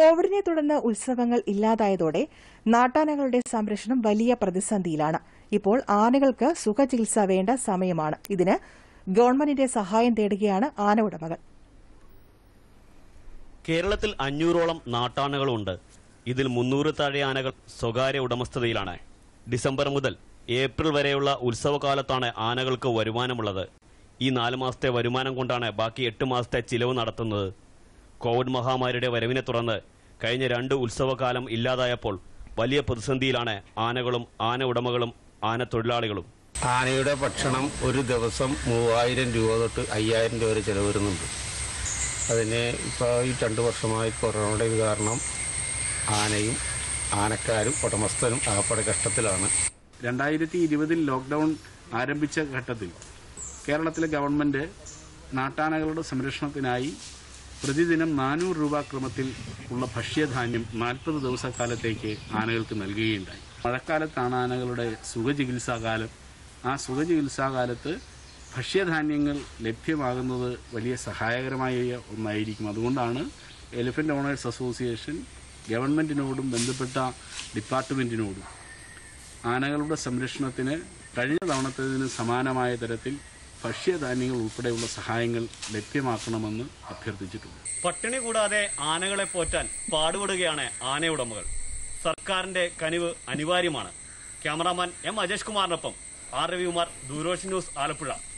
കോവിഡിനെ തുടർന്ന് ഉത്സവങ്ങൾ ഇല്ലാതായതോടെ നാട്ടാനകളുടെ സംരക്ഷണം വലിയ പ്രതിസന്ധിയിലാണ് ഇപ്പോൾ ആനകൾക്ക് സുഖചികിത്സ വേണ്ട സമയമാണ് ഇതിന് ഗവൺമെന്റിന്റെ സഹായം തേടുകയാണ് ആന ഉടമകൾ കേരളത്തിൽ അഞ്ഞൂറോളം നാട്ടാനകളുണ്ട് ഇതിൽ മുന്നൂറ് താഴെ ആനകൾ സ്വകാര്യ ഉടമസ്ഥതയിലാണ് ഡിസംബർ മുതൽ ഏപ്രിൽ വരെയുള്ള ഉത്സവകാലത്താണ് ആനകൾക്ക് വരുമാനമുള്ളത് ഈ നാല് മാസത്തെ വരുമാനം കൊണ്ടാണ് ബാക്കി എട്ട് മാസത്തെ ചിലവ് നടത്തുന്നത് കോവിഡ് മഹാമാരിയുടെ വരവിനെ തുടർന്ന് കഴിഞ്ഞ രണ്ട് ഉത്സവകാലം ഇല്ലാതായപ്പോൾ വലിയ പ്രതിസന്ധിയിലാണ് ആനകളും ആന ഉടമകളും ആന തൊഴിലാളികളും ആനയുടെ ഭക്ഷണം ഒരു ദിവസം മൂവായിരം രൂപ തൊട്ട് അയ്യായിരം രൂപ വരെ ചിലവ് വരുന്നുണ്ട് അതിന് ഇപ്പോൾ ഈ രണ്ട് വർഷമായി കൊറോണയുടെ ഇത് കാരണം ആനയും ആനക്കാരും ഉടമസ്ഥനും ആകപ്പാടെ കഷ്ടത്തിലാണ് രണ്ടായിരത്തി ഇരുപതിൽ ലോക്ക്ഡൗൺ ആരംഭിച്ച ഘട്ടത്തിൽ കേരളത്തിലെ ഗവൺമെൻറ് നാട്ടാനകളുടെ സംരക്ഷണത്തിനായി പ്രതിദിനം നാനൂറ് രൂപ ക്രമത്തിൽ ഉള്ള ഭക്ഷ്യധാന്യം നാൽപ്പത് ദിവസക്കാലത്തേക്ക് ആനകൾക്ക് നൽകുകയുണ്ടായി മഴക്കാലത്താണ് ആനകളുടെ സുഖചികിത്സാകാലം ആ സുഖചികിത്സാകാലത്ത് ഭക്ഷ്യധാന്യങ്ങൾ ലഭ്യമാകുന്നത് വലിയ സഹായകരമായ ഒന്നായിരിക്കും അതുകൊണ്ടാണ് എലിഫന്റ് ഓണേഴ്സ് അസോസിയേഷൻ ഗവൺമെൻറ്റിനോടും ബന്ധപ്പെട്ട ഡിപ്പാർട്ട്മെൻറ്റിനോടും ആനകളുടെ സംരക്ഷണത്തിന് കഴിഞ്ഞ തവണത്തേതിന് സമാനമായ തരത്തിൽ ഭക്ഷ്യധാന്യങ്ങൾ ഉൾപ്പെടെയുള്ള സഹായങ്ങൾ ലഭ്യമാക്കണമെന്ന് അഭ്യർത്ഥിച്ചിട്ടുണ്ട് പട്ടിണി കൂടാതെ ആനകളെ പോറ്റാൻ പാടുപെടുകയാണ് ആനയുടമകൾ സർക്കാരിന്റെ കനിവ് അനിവാര്യമാണ് ക്യാമറാമാൻ എം അജേഷ് കുമാറിനൊപ്പം ആർ രവികുമാർ ദൂരോഷൻ ന്യൂസ് ആലപ്പുഴ